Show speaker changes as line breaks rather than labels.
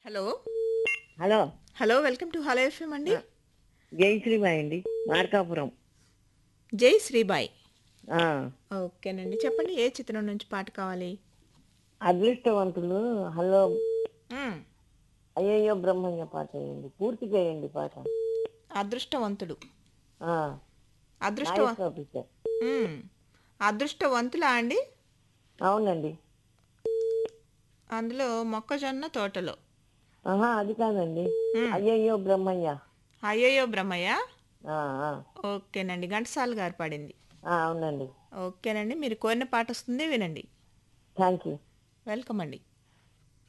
Hello
hello
hello welcome to hello FM అండి
జై శ్రీమాయ్ అండి మార్కాపురం
జై శ్రీబాయ్
ఆ,
ఓకేనండి చెప్పండి ఏ చిత్రం నుంచి పాట కావాలి
అదృష్టవంతులు హలో
మ్మ్.
అయ్యయ్యో బ్రహ్మయ్య పాట వేయండి పూర్తి చేయండి పాట
అదృష్టవంతుడు
ఆ,
అదృష్టవ
నాయక్ ఆఫీసర్
మ్మ్. అదృష్టవంతులా అండి
అవునండి
అందులో మొక్కజొన్న తోటలో
ఆహా అది కాదండి
మ్మ్.
అయ్యయ్యో బ్రహ్మయ్య
అయ్యయ్యో బ్రహ్మయ్య
ఆ, ఆ,
ఓకేనండి ఘంటసాల గారు పాడింది
ఆ, అవునండి
ఓకేనండి మీరు కోరిన పాట వస్తుంది వినండి
థ్యాంక్ యూ
వెల్కమ్ అండి